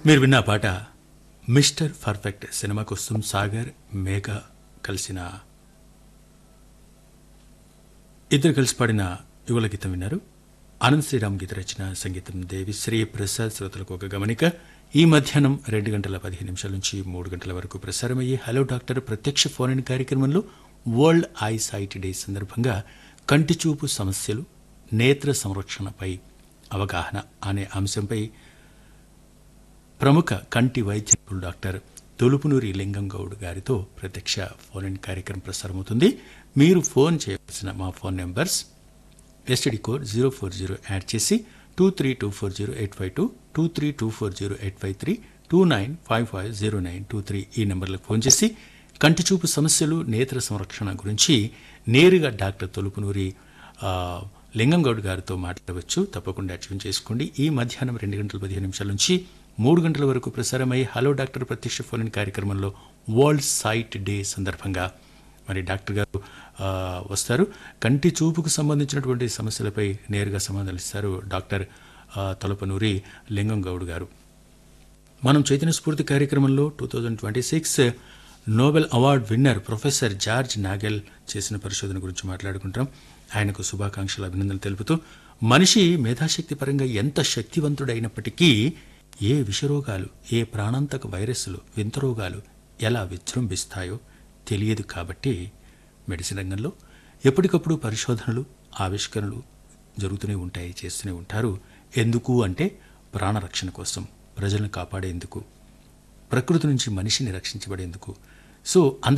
మీరు విన్న ఆ పాట మిస్టర్ పర్ఫెక్ట్ సినిమా కోసం సాగర్ మేఘ కలిసిన ఇద్దరు కలిసి పాడిన యుగల గీతం విన్నారు ఆనంద్ శ్రీరామ్ గీత రచన సంగీతం దేవిశ్రీ ప్రసాద్ శ్రోతలకు ఒక గమనిక ఈ మధ్యాహ్నం రెండు గంటల పదిహేను నిమిషాల నుంచి మూడు గంటల వరకు ప్రసారమయ్యే హలో డాక్టర్ ప్రత్యక్ష ఫోన్ ఇన్ కార్యక్రమంలో వరల్డ్ ఐ సైట్ డే సందర్భంగా కంటి చూపు సమస్యలు నేత్ర సంరక్షణపై అవగాహన అనే అంశంపై ప్రముఖ కంటి వైద్య నిపుణులు డాక్టర్ తొలుపునూరి లింగం గౌడ్ గారితో ప్రత్యక్ష ఫోన్ ఇన్ కార్యక్రమం ప్రసారమవుతుంది మీరు ఫోన్ చేయవలసిన మా phone numbers STD code zero four zero add చేసి two three two four zero eight five two two three two four zero eight five three two nine five five zero nine two three ఈ నెంబర్లకు phone చేసి కంటి చూపు సమస్యలు నేత్ర సంరక్షణ గురించి నేరుగా డాక్టర్ తొలుపునూరి ఆ, లింగం గౌడ్ గారితో మాట్లాడవచ్చు తప్పకుండా ట్యూన్ చేసుకోండి ఈ మధ్యాహ్నం రెండు గంటల పదిహేను నిమిషాల నుంచి మూడు గంటల వరకు ప్రసారమై హలో డాక్టర్ ప్రత్యక్ష ఫోన్ ఇన్ కార్యక్రమంలో వరల్డ్ సైట్ డే సందర్భంగా మరి డాక్టర్ గారు ఆ, వస్తారు కంటి చూపుకు సంబంధించినటువంటి సమస్యలపై నేరుగా సమాధానాలు ఇస్తారు డాక్టర్ ఆ, తొలపనూరి లింగం గౌడ్ గారు మనం చైతన్య స్ఫూర్తి కార్యక్రమంలో two thousand twenty six Nobel award winner professor George Nagel చేసిన పరిశోధన గురించి మాట్లాడుకుంటాం ఆయనకు శుభాకాంక్షలు అభినందనలు తెలుపుతూ మనిషి మేధాశక్తి పరంగా ఎంత శక్తివంతుడైనప్పటికీ ఏ విషరోగాలు ఏ ప్రాణాంతక వైరస్లు వింత రోగాలు ఎలా విజృంభిస్తాయో తెలియదు కాబట్టి మెడిసిన్ రంగంలో ఎప్పటికప్పుడు పరిశోధనలు ఆవిష్కరణలు జరుగుతూనే ఉంటాయి చేస్తూనే ఉంటారు ఎందుకు అంటే ప్రాణరక్షణ కోసం ప్రజలను కాపాడేందుకు ప్రకృతి నుంచి మనిషిని రక్షించబడేందుకు సో అందులో